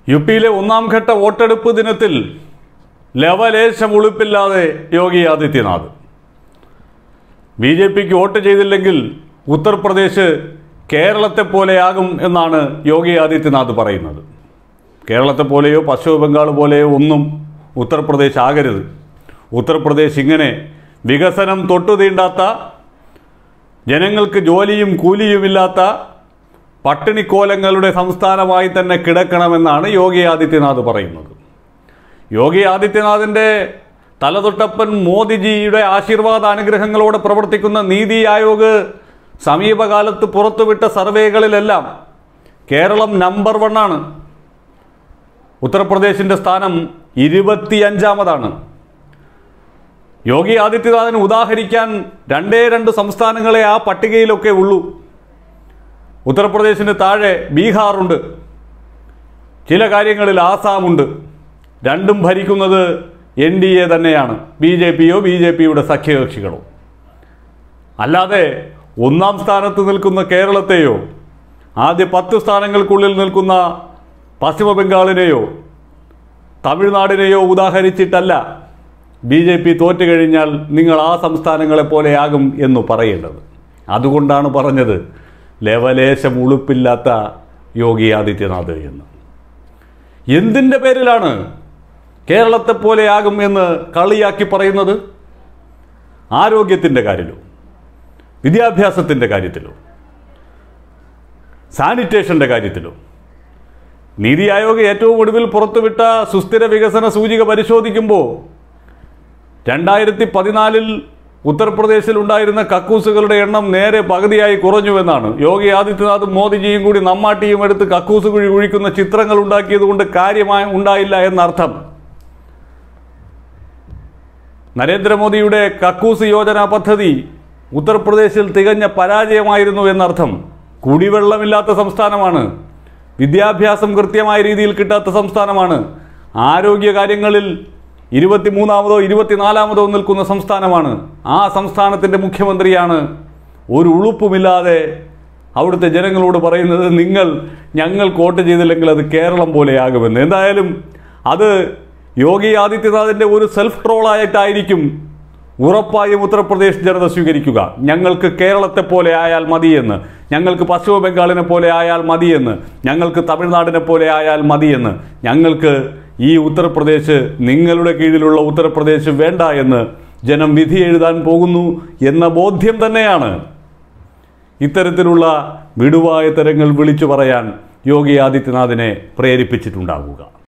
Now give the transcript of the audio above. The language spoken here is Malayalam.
യു പിയിലെ ഒന്നാം ഘട്ട വോട്ടെടുപ്പ് ദിനത്തിൽ ലവലേശം ഉളുപ്പില്ലാതെ യോഗി ആദിത്യനാഥ് ബി ജെ പിക്ക് വോട്ട് ചെയ്തില്ലെങ്കിൽ ഉത്തർപ്രദേശ് കേരളത്തെ പോലെയാകും എന്നാണ് യോഗി ആദിത്യനാഥ് പറയുന്നത് കേരളത്തെ പോലെയോ പശ്ചിമ ബംഗാൾ പോലെയോ ഒന്നും ഉത്തർപ്രദേശ് ആകരുത് ഉത്തർപ്രദേശ് ഇങ്ങനെ വികസനം തൊട്ടു തീണ്ടാത്ത ജനങ്ങൾക്ക് ജോലിയും കൂലിയുമില്ലാത്ത പട്ടിണിക്കോലങ്ങളുടെ സംസ്ഥാനമായി തന്നെ കിടക്കണമെന്നാണ് യോഗി ആദിത്യനാഥ് പറയുന്നത് യോഗി ആദിത്യനാഥിൻ്റെ തലതൊട്ടപ്പൻ മോദിജിയുടെ ആശീർവാദ അനുഗ്രഹങ്ങളോടെ പ്രവർത്തിക്കുന്ന നീതി ആയോഗ് സമീപകാലത്ത് പുറത്തുവിട്ട സർവേകളിലെല്ലാം കേരളം നമ്പർ വണ്ണാണ് ഉത്തർപ്രദേശിൻ്റെ സ്ഥാനം ഇരുപത്തിയഞ്ചാമതാണ് യോഗി ആദിത്യനാഥിന് ഉദാഹരിക്കാൻ രണ്ടേ രണ്ട് സംസ്ഥാനങ്ങളെ ആ പട്ടികയിലൊക്കെ ഉള്ളൂ ഉത്തർപ്രദേശിന് താഴെ ബീഹാറുണ്ട് ചില കാര്യങ്ങളിൽ ആസാമുണ്ട് രണ്ടും ഭരിക്കുന്നത് എൻ ഡി എ തന്നെയാണ് ബി ജെ പിയോ ബി ജെ പിയുടെ സഖ്യകക്ഷികളോ അല്ലാതെ ഒന്നാം സ്ഥാനത്ത് നിൽക്കുന്ന കേരളത്തെയോ ആദ്യ പത്ത് സ്ഥാനങ്ങൾക്കുള്ളിൽ നിൽക്കുന്ന പശ്ചിമ ബംഗാളിനെയോ തമിഴ്നാടിനെയോ ഉദാഹരിച്ചിട്ടല്ല ബി ജെ പി തോറ്റു കഴിഞ്ഞാൽ നിങ്ങൾ ആ സംസ്ഥാനങ്ങളെ പോലെയാകും എന്ന് പറയേണ്ടത് അതുകൊണ്ടാണ് പറഞ്ഞത് ലവലേശം ഉളുപ്പില്ലാത്ത യോഗി ആദിത്യനാഥ് എന്ന് എന്തിൻ്റെ പേരിലാണ് കേരളത്തെ പോലെയാകും എന്ന് കളിയാക്കി പറയുന്നത് ആരോഗ്യത്തിൻ്റെ കാര്യത്തിലോ വിദ്യാഭ്യാസത്തിൻ്റെ കാര്യത്തിലോ സാനിറ്റേഷൻ്റെ കാര്യത്തിലോ നീതി ആയോഗ് ഏറ്റവും ഒടുവിൽ പുറത്തുവിട്ട സുസ്ഥിര വികസന സൂചിക പരിശോധിക്കുമ്പോൾ രണ്ടായിരത്തി പതിനാലിൽ ഉത്തർപ്രദേശിൽ ഉണ്ടായിരുന്ന കക്കൂസുകളുടെ എണ്ണം നേരെ പകുതിയായി കുറഞ്ഞുവെന്നാണ് യോഗി ആദിത്യനാഥും മോദിജിയും കൂടി നമ്മാട്ടിയും എടുത്ത് കക്കൂസ് കുഴി കുഴിക്കുന്ന ചിത്രങ്ങൾ ഉണ്ടാക്കിയത് കൊണ്ട് കാര്യമായി ഉണ്ടായില്ല എന്നർത്ഥം നരേന്ദ്രമോദിയുടെ കക്കൂസ് യോജന പദ്ധതി ഉത്തർപ്രദേശിൽ തികഞ്ഞ പരാജയമായിരുന്നു എന്നർത്ഥം കുടിവെള്ളമില്ലാത്ത സംസ്ഥാനമാണ് വിദ്യാഭ്യാസം കൃത്യമായ രീതിയിൽ കിട്ടാത്ത സംസ്ഥാനമാണ് ആരോഗ്യ കാര്യങ്ങളിൽ ഇരുപത്തിമൂന്നാമതോ ഇരുപത്തിനാലാമതോ നിൽക്കുന്ന സംസ്ഥാനമാണ് ആ സംസ്ഥാനത്തിൻ്റെ മുഖ്യമന്ത്രിയാണ് ഒരു ഉളുപ്പുമില്ലാതെ അവിടുത്തെ ജനങ്ങളോട് പറയുന്നത് നിങ്ങൾ ഞങ്ങൾ വോട്ട് ചെയ്തില്ലെങ്കിൽ അത് കേരളം പോലെയാകുമെന്ന് എന്തായാലും അത് യോഗി ആദിത്യനാഥിൻ്റെ ഒരു സെൽഫ് ട്രോളായിട്ടായിരിക്കും ഉറപ്പായും ഉത്തർപ്രദേശ് ജനത സ്വീകരിക്കുക ഞങ്ങൾക്ക് കേരളത്തെ പോലെ ആയാൽ മതിയെന്ന് ഞങ്ങൾക്ക് പശ്ചിമ ബംഗാളിനെ പോലെ ആയാൽ മതിയെന്ന് ഞങ്ങൾക്ക് തമിഴ്നാടിനെ പോലെ ആയാൽ മതിയെന്ന് ഞങ്ങൾക്ക് ഈ ഉത്തർപ്രദേശ് നിങ്ങളുടെ കീഴിലുള്ള ഉത്തർപ്രദേശ് വേണ്ട എന്ന് ജനം വിധി എഴുതാൻ പോകുന്നു എന്ന ബോധ്യം തന്നെയാണ് ഇത്തരത്തിലുള്ള വിടുവായ തരങ്ങൾ വിളിച്ചു പറയാൻ യോഗി ആദിത്യനാഥിനെ പ്രേരിപ്പിച്ചിട്ടുണ്ടാകുക